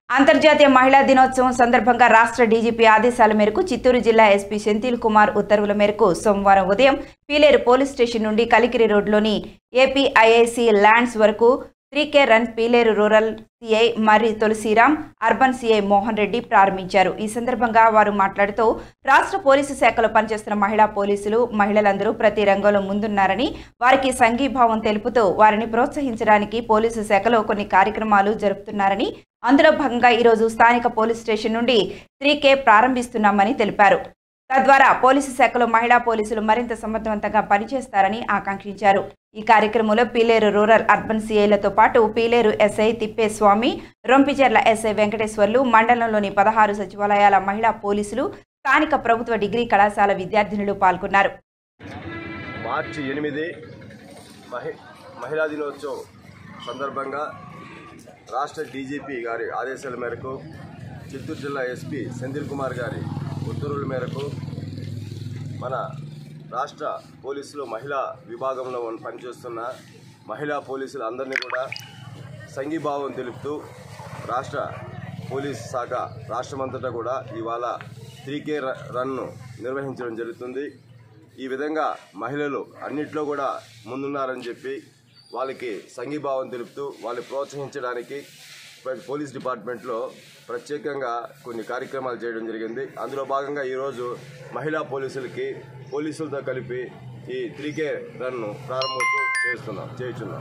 అంతర్జాతీయ మహిళా దినోత్సవం సందర్భంగా రాష్ట్ర డీజీపీ ఆదేశాల మేరకు చిత్తూరు జిల్లా ఎస్పీ సెంథిల్ కుమార్ ఉత్తర్వుల మేరకు సోమవారం ఉదయం పీలేరు పోలీస్ స్టేషన్ నుండి కలికిరి రోడ్లోని ఏపీఐఐసి ల్యాండ్స్ వరకు three K run Pileru rural CI Marri Tulasiram urban CI Mohan Reddy ప్రారంభించారు ఈ సందర్భంగా వారు మాట్లాడుతూ రాష్ట్ర పోలీసు శాఖలో పనిచేస్తున్న మహిళా పోలీసులు మహిళలందరూ ప్రతి రంగంలో ముందున్నారని వారికి సంఘీభావం తెలుపుతూ వారిని ప్రోత్సహించడానికి పోలీసు శాఖలో కొన్ని కార్యక్రమాలు జరుపుతున్నారని అందులో భాగంగా ఈరోజు స్థానిక పోలీస్ స్టేషన్ నుండి త్రీ కే ప్రారంభిస్తున్నామని తెలిపారు తద్వారా పోలీసు శాఖలో మహిళా పోలీసులు మరింత సమర్థవంతంగా పనిచేస్తారని ఆకాంక్షించారు ఈ కార్యక్రమంలో పీలేరు రూరల్ అర్బన్ సిఐలతో పాటు పీలేరు ఎస్ఐ తిప్పేస్వామి రొంపిచెర్ల ఎస్ఐ వెంకటేశ్వర్లు మండలంలోని పదహారు సచివాలయాల మహిళా పోలీసులు స్థానిక ప్రభుత్వ డిగ్రీ కళాశాల విద్యార్థినులు పాల్గొన్నారు మార్చి ఎనిమిది మహి మహిళా దినోత్సవం సందర్భంగా రాష్ట్ర డీజీపీ గారి ఆదేశాల మేరకు చిత్తూరు జిల్లా ఎస్పీ సెంధిల్ కుమార్ గారి ఉత్తర్వుల మేరకు మన రాష్ట్ర పోలీసులు మహిళా విభాగంలో ఉన్న- పనిచేస్తున్న మహిళా పోలీసులు అందరినీ కూడా సంఘీభావం తెలుపుతూ రాష్ట్ర పోలీస్ శాఖ రాష్ట్రమంతటా కూడా ఇవాళ త్రీ కే రన్ను నిర్వహించడం జరుగుతుంది ఈ విధంగా మహిళలు అన్నిట్లో కూడా ముందున్నారని చెప్పి వాళ్ళకి సంఘీభావం తెలుపుతూ వాళ్ళని ప్రోత్సహించడానికి ప్ర- పోలీస్ డిపార్ట్మెంట్లో ప్రత్యేకంగా కొన్ని కార్యక్రమాలు చేయడం జరిగింది అందులో భాగంగా ఈరోజు మహిళా పోలీసులకి పోలీసులతో కలిపి ఈ త్రీ కే రన్ను ప్రారంభోత్సవం చేస్తున్నాం చేస్తున్నాం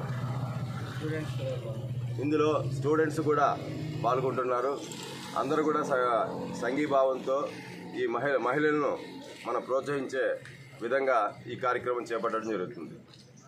ఇందులో స్టూడెంట్స్ కూడా పాల్గొంటున్నారు అందరూ కూడా స- సంఘీభావంతో ఈ మహిళ మహిళలను మనం ప్రోత్సహించే విధంగా ఈ కార్యక్రమం చేపట్టడం జరుగుతుంది